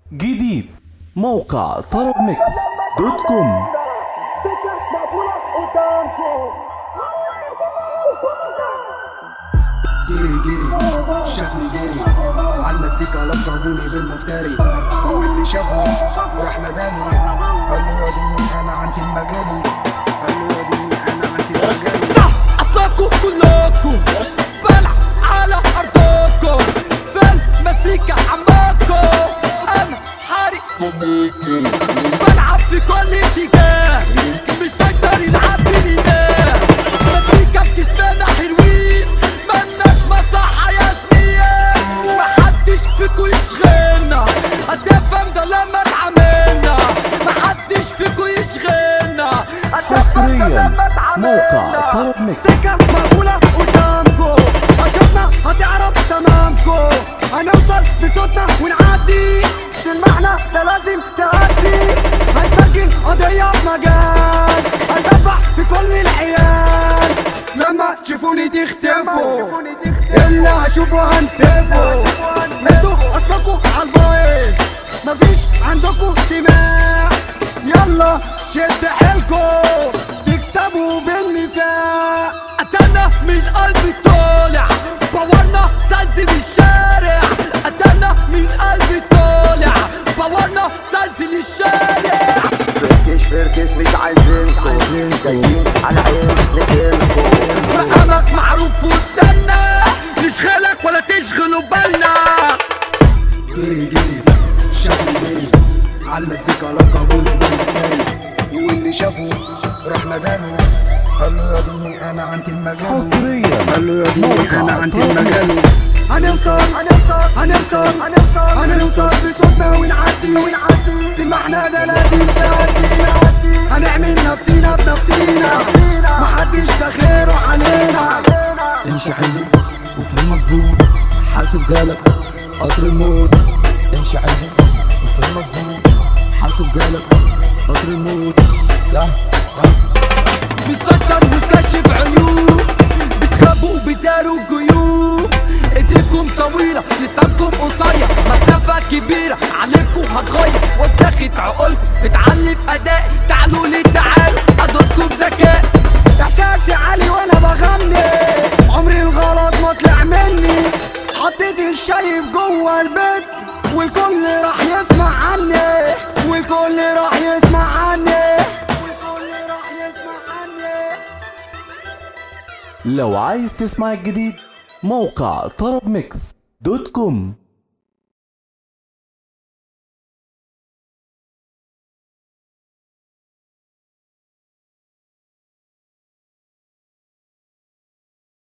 جديد موقع طرب ميكس دوت كوم سكة مقفولة قدامكم جري جري شافني جري عالمزيكا لقبوني بالمفتري واللي شافه راح نداني قال له يا دنيا انا عندي المجالي قال له يا دنيا انا عندي المجالي صح اطلقوا كلكم بلع على ارضكم في المزيكا عماكم انا حارق بلعب في كل اتجاه مسيطر العب بالإله مزيكا بتسمعنا حلوين ملناش مصلحة يا زميل محدش فيكو يشغلنا هتفهم ده لما اتعاملنا محدش فيكو يشغلنا هتفهم ده حصريا لما اتعاملنا موقع طرب ميكس سكة مقفولة قدامكم هتشوفنا هتعرف تمامكم هنوصل بصوتنا ونعدي المعنى ده لازم تعدي هنسجل قضية في مجال هندبح في كل العيال لما تشوفوني تختفوا اللي هشوفه هنسيبه انتوا اصلكوا عالبايظ مفيش عندكوا دماغ يلا شد حيلكوا تكسبوا بالنفاق قتلنا من قلبي طالع باورنا زلزل الشارع قتلنا من قلبي طالع باورنا زلزل الشارع فركش فركش مش عايزينكم جايين على عين نقلكم مقامك معروف قدامنا نشغلك ولا تشغلوا بالنا جري جري شافني جري عالمزيكا لقبوني بالمفتري واللي شافه راح ندانه قال له يا دنيا انا عندي المجال حصريا قال له يا دنيا انا موقع عندي طرب المجال ميكس هنوصل هنوصل هنوصل بصوتنا ونعدي المعنى ده لازم تعدي هنعمل نفسينا بنفسينا محدش ده خيره علينا امشي حلو وفي المظبوط حاسب جالك قطر الموت امشي حلو وفي المظبوط حاسب جالك قطر الموت يا يا مسيطر وكاشف عيوب بتخبوا وبداروا جيوب ايديكم طويلة لسانكم قصير مسافة كبيرة عليكم هتغير وسخت عقولكم بتعلي في أدائي تعالوا لي تعالوا أدوسكم بذكاء احساسي عالي وانا بغني عمري الغلط ما طلع مني حطيت الشايب جوه البيت والكل راح يسمع عني والكل راح يسمع عني والكل راح يسمع عني لو عايز تسمع الجديد موقع طرب ميكس دوت كوم